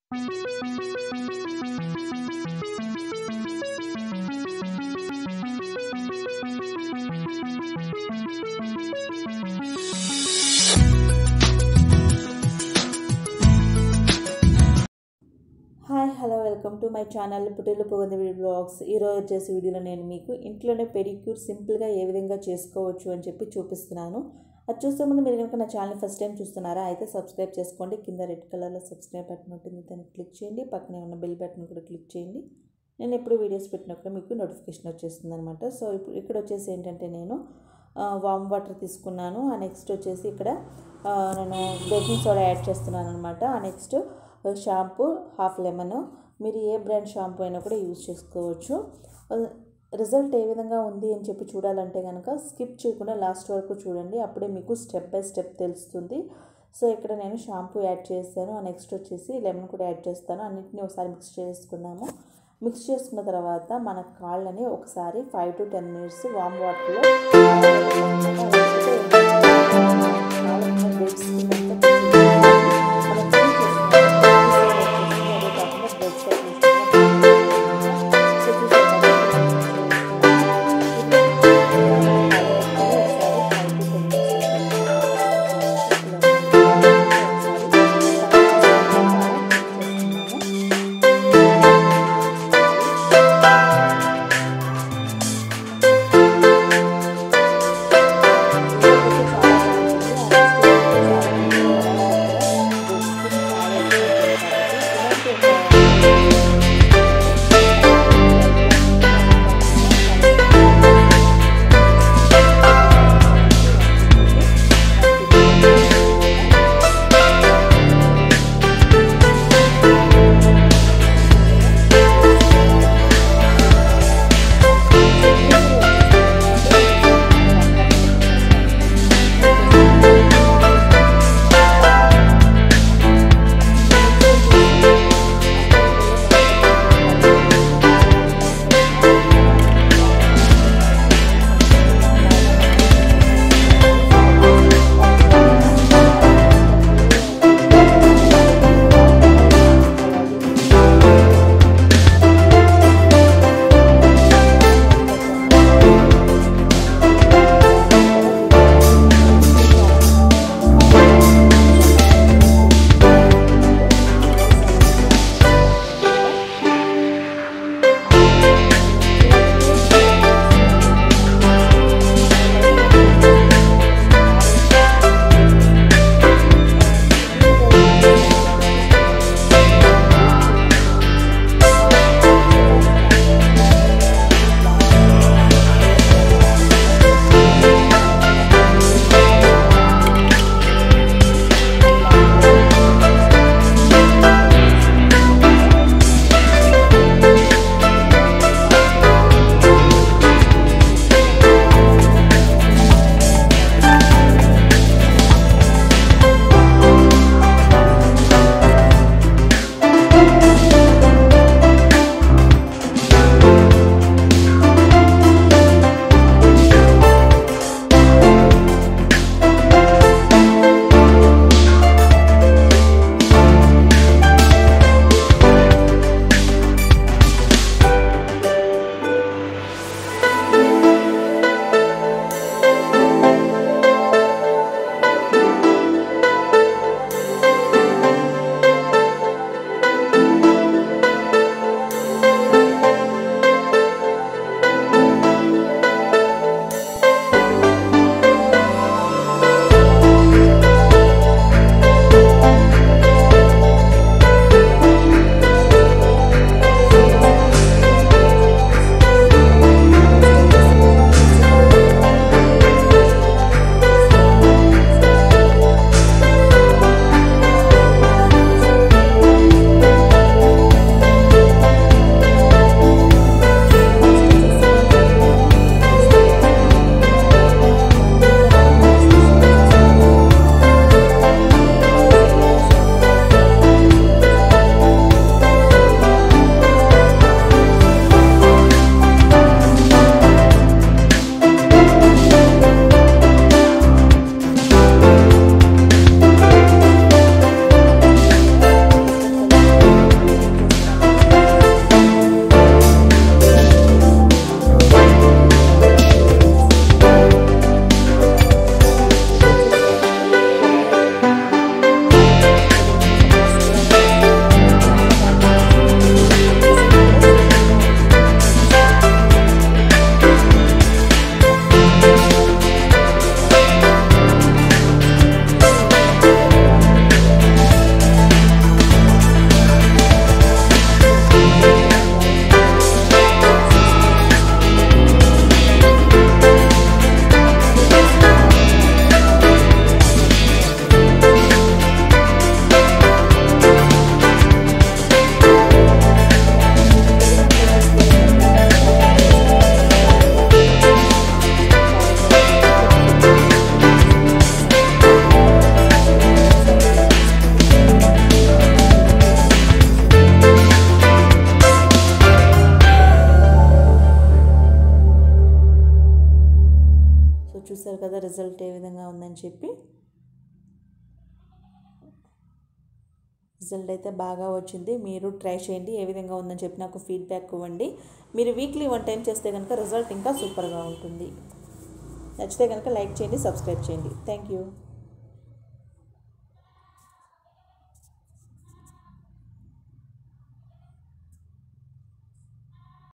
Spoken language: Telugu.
hi hello welcome to my channel పుట్టిల్లు పొగంది బ్లాగ్స్ ఈరోజు వచ్చేసి వీడియోలో నేను మీకు ఇంట్లోనే పెడిక్యూర్ సింపుల్గా ఏ విధంగా చేసుకోవచ్చు అని చెప్పి చూపిస్తున్నాను అది చూసే ముందు మీరు కనుక నా ఛానల్ ఫస్ట్ టైం చూస్తున్నారా అయితే సబ్స్క్రైబ్ చేసుకోండి కింద రెడ్ కలర్లో సబ్స్క్రైబ్ బటన్ ఉంటుంది దాన్ని క్లిక్ చేయండి పక్కనే ఉన్న బెల్ బటన్ కూడా క్లిక్ చేయండి నేను ఎప్పుడు వీడియోస్ పెట్టినప్పుడు మీకు నోటిఫికేషన్ వచ్చేస్తుంది అనమాట సో ఇప్పుడు ఇక్కడ వచ్చేసి ఏంటంటే నేను వామ్ వాటర్ తీసుకున్నాను ఆ నెక్స్ట్ వచ్చేసి ఇక్కడ ఆ, నేను బేకింగ్ సోడా యాడ్ చేస్తున్నాను అనమాట ఆ నెక్స్ట్ షాంపూ హాఫ్ లెమన్ మీరు ఏ బ్రాండ్ షాంపూ అయినా కూడా యూజ్ చేసుకోవచ్చు రిజల్ట్ ఏ విధంగా ఉంది అని చెప్పి చూడాలంటే కనుక స్కిప్ చేయకుండా లాస్ట్ వరకు చూడండి అప్పుడే మీకు స్టెప్ బై స్టెప్ తెలుస్తుంది సో ఇక్కడ నేను షాంపూ యాడ్ చేశాను ఆ నెక్స్ట్ వచ్చేసి లెమన్ కూడా యాడ్ చేస్తాను అన్నింటినీ ఒకసారి మిక్స్ చేసుకుందాము మిక్స్ చేసుకున్న తర్వాత మన కాళ్ళని ఒకసారి five to ten minutes warm వాటర్లో సో చూసారు కదా రిజల్ట్ ఏ విధంగా ఉందని చెప్పి రిజల్ట్ అయితే బాగా వచ్చింది మీరు ట్రై చేయండి ఏ విధంగా ఉందని చెప్పి నాకు ఫీడ్బ్యాక్ ఇవ్వండి మీరు వీక్లీ వన్ టైం చేస్తే కనుక రిజల్ట్ ఇంకా సూపర్గా ఉంటుంది నచ్చితే కనుక లైక్ చేయండి సబ్స్క్రైబ్ చేయండి థ్యాంక్ యూ